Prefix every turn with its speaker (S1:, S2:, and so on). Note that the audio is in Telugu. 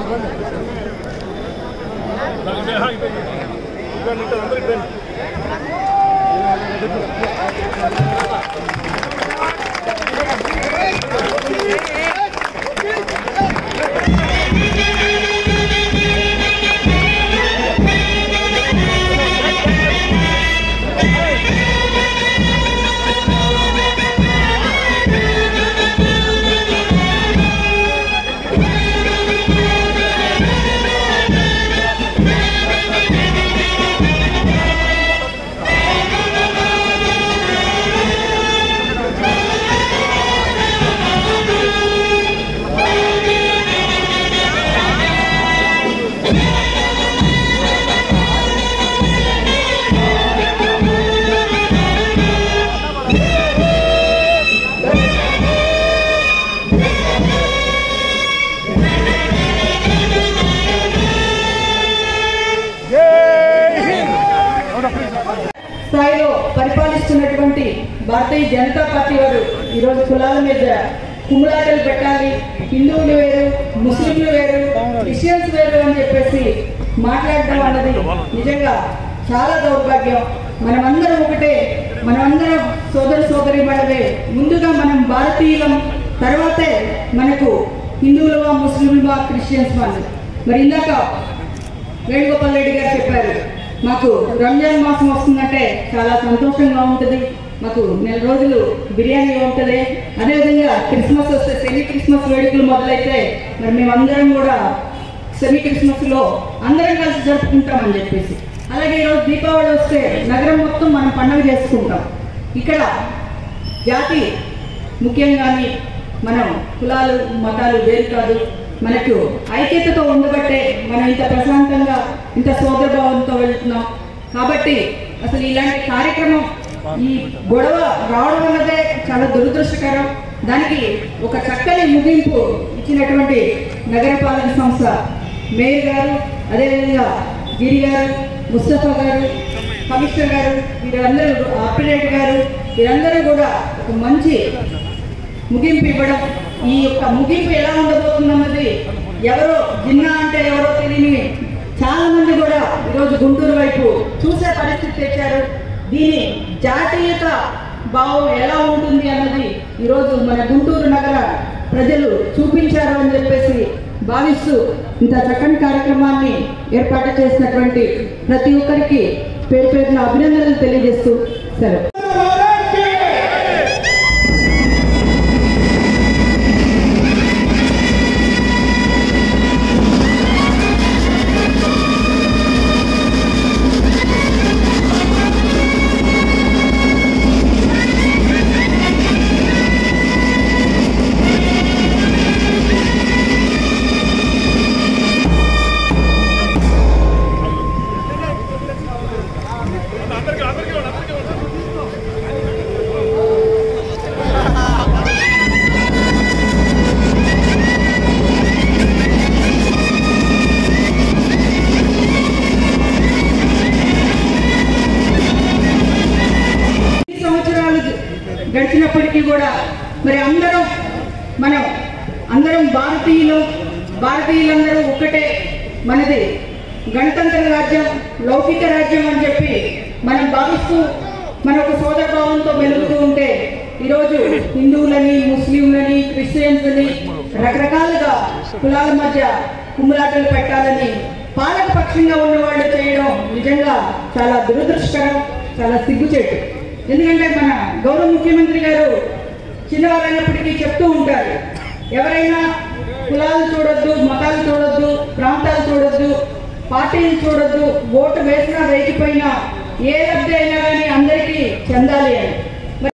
S1: స్థాయిలో పరిపాలిస్తున్నటువంటి భారతీయ జనతా పార్టీ వారు ఈరోజు కులాల మీద కుమ్ములాటలు పెట్టాలి హిందువులు వేరు ముస్లింలు వేరు క్రిస్టియన్స్ వేరు అని చెప్పేసి మాట్లాడడం అన్నది నిజంగా చాలా దౌర్భాగ్యం మనమందరం ఒకటే మనమందరం సోదర సోదరి మనమే ముందుగా మనం భారతీయులం తర్వాతే మనకు హిందువులవా ముస్లింలవా క్రిస్టియన్స్ వాళ్ళు మరి ఇందాక వేణుగోపాల్ రెడ్డి గారు చెప్పారు మాకు రంజాన్ మాసం వస్తుందంటే చాలా సంతోషంగా ఉంటుంది మాకు నెల రోజులు బిర్యానీ ఉంటుంది అదేవిధంగా క్రిస్మస్ వస్తే సెమీ క్రిస్మస్ వేడుకలు మొదలైతే మరి మేమందరం కూడా సెమీ క్రిస్మస్లో అందరం కలిసి జరుపుకుంటామని చెప్పేసి అలాగే ఈరోజు దీపావళి వస్తే నగరం మొత్తం మనం పండుగ చేసుకుంటాం ఇక్కడ జాతి ముఖ్యంగాని మనం కులాలు మతాలు వేరు కాదు మనకు ఐక్యతతో ఉండబట్టే మనం ఇంత ప్రశాంతంగా ఇంత సోదరభావంతో వెళ్తున్నాం కాబట్టి అసలు ఇలాంటి కార్యక్రమం ఈ గొడవ రావడం అన్నదే చాలా దురదృష్టకరం దానికి ఒక చక్కని ముగింపు ఇచ్చినటువంటి నగరపాలక సంస్థ మేయర్ గారు అదేవిధంగా గిరి గారు ముస్తఫా గారు కమిషనర్ గారు వీరందరూ ఆపరేట్ గారు వీరందరూ కూడా ఒక మంచి ముగింపు ఇవ్వడం ఈ యొక్క ముగింపు ఎలా ఉండబోతుందన్నది ఎవరో జిన్నా అంటే ఎవరో తెలియని చాలా మంది కూడా ఈరోజు గుంటూరు వైపు చూసే పరిస్థితి తెచ్చారు దీని జాతీయత భావం ఎలా ఉంటుంది అన్నది ఈరోజు మన గుంటూరు నగర ప్రజలు చూపించారు అని చెప్పేసి భావిస్తూ ఇంత చక్కని కార్యక్రమాన్ని ఏర్పాటు చేసినటువంటి ప్రతి ఒక్కరికి పేరు పేరున అభినందనలు తెలియజేస్తూ సరే ఈ సంవత్సరాలు గడిచినప్పటికీ కూడా మరి అందరం మనం అందరం భారతీయులు భారతీయులందరూ ఒక్కటే మనది గణతంత్ర రాజ్యం లౌకిక రాజ్యం అని చెప్పి మనం భావిస్తూ మన ఒక సోదరభావంతో వెలుగుతూ ఉంటే ఈరోజు హిందువులని ముస్లింలని క్రిస్టియన్స్ని రకరకాలుగా కులాల మధ్య కుమ్ములాటలు పెట్టాలని పాలక పక్షంగా ఉన్న వాళ్ళు చేయడం నిజంగా చాలా దురదృష్టకరం చాలా సిగ్గుచేటు ఎందుకంటే మన గౌరవ ముఖ్యమంత్రి గారు చిన్నవారైనప్పటికీ చెప్తూ ఉంటారు ఎవరైనా కులాలు చూడొద్దు మతాలు చూడొద్దు ప్రాంతాలు చూడొద్దు పార్టీలు చూడొద్దు ఓటు వేసినా వేయకపోయినా ఏ లబ్ధి అయినా కానీ అందరికీ చెందాలి అని